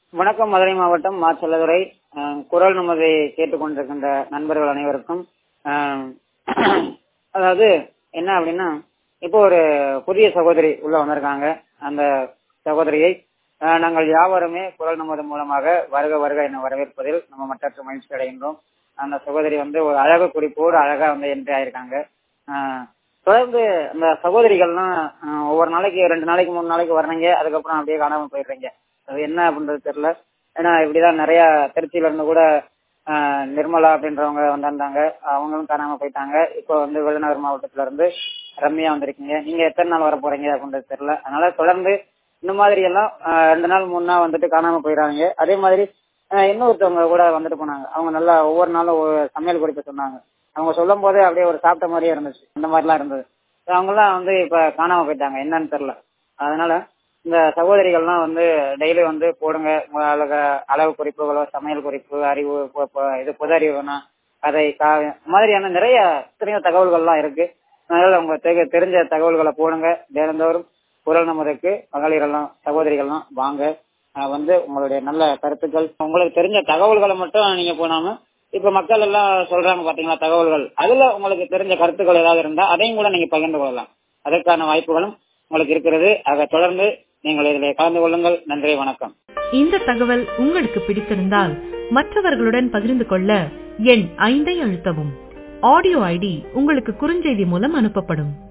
வணக்கம் மதுரை மாவட்டம் மா செல்லதுரை அஹ், குரல் நமதை கேட்டுக்கொண்டிருக்கின்ற நண்பர்கள் அனைவருக்கும் அஹ், அதாவது என்ன அப்படின்னா இப்போ ஒரு புதிய சகோதரி உள்ள வந்திருக்காங்க அந்த சகோதரியை அஹ், நாங்கள் யாவருமே குரல் நமது மூலமாக வருக வருக என வரவேற்பதில் நம்ம மற்றற்ற மகிழ்ச்சி அடைகின்றோம் அந்த சகோதரி வந்து ஒரு அழகு குறிப்போடு அழகா வந்து என்ட்ரி ஆயிருக்காங்க அஹ், தொடர்ந்து அந்த சகோதரிகள்லாம் அஹ், ஒவ்வொரு நாளைக்கு ரெண்டு நாளைக்கு மூணு நாளைக்கு வர்றீங்க அதுக்கப்புறம் அப்படியே காணாம போயிடுறீங்க அது என்ன அப்படின்றது தெரியல ஏன்னா இப்படிதான் நிறைய திருச்சியில இருந்து கூட ஆஹ், நிர்மலா அப்படின்றவங்க வந்திருந்தாங்க அவங்களும் காணாம போயிட்டாங்க இப்போ வந்து விருதுநகர் மாவட்டத்துல இருந்து ரம்யா வந்திருக்கீங்க நீங்க எத்தனை நாள் வர போறீங்க அப்படின்றது தெரியல அதனால தொடர்ந்து இந்த மாதிரி எல்லாம் ஆஹ், ரெண்டு நாள் மூணு நாள் வந்துட்டு காணாம போயிடுறாங்க அதே மாதிரி ஆஹ், இன்னொருத்தவங்க கூட வந்துட்டு போனாங்க அவங்க நல்லா ஒவ்வொரு நாளும் ஒரு சமையல் குறிப்பு சொன்னாங்க அவங்க சொல்லும் போதே அப்படியே ஒரு சாப்பிட்ட மாதிரியே இருந்துச்சு அந்த மாதிரிலாம் இருந்தது அவங்கெல்லாம் வந்து இப்ப காணாம போயிட்டாங்க என்னன்னு தெரியல அதனால இந்த சகோதரிகள்லாம் வந்து டெய்லி வந்து போடுங்க உங்க அழக அளவு குறிப்புகளோ சமையல் குறிப்பு அறிவு பொ- பொ- இது பொது அறிவுனா கதை காவியம் இந்த மாதிரியான நிறைய எத்தனையோ தகவல்கள்லாம் இருக்கு அதனால உங்க தெ- தெரிஞ்ச தகவல்களை போடுங்க தினந்தோறும் குரல் நமதுக்கு மகளிரெல்லாம் சகோதரிகள்லாம் வாங்க அஹ் வந்து உங்களுடைய நல்ல கருத்துக்கள் உங்களுக்கு தெரிஞ்ச தகவல்களை மட்டும் நீங்க போனாம இப்ப மக்கள் எல்லாம் சொல்றாங்க பாத்தீங்களா தகவல்கள் அதுல உங்களுக்கு தெரிஞ்ச கருத்துக்கள் ஏதாவது இருந்தா அதையும் கூட நீங்க பகிர்ந்து கொள்ளலாம் அதற்கான வாய்ப்புகளும் உங்களுக்கு இருக்கிறது ஆக தொடர்ந்து நீங்கள் இதில் கலந்து கொள்ளுங்கள் நன்றி வணக்கம் இந்த தகவல் உங்களுக்கு பிடித்திருந்தால் மற்றவர்களுடன் பகிர்ந்து கொள்ள எண் ஐந்தை அழுத்தவும் ஆடியோ ஐடி உங்களுக்கு குறுஞ்செய்தி மூலம் அனுப்பப்படும்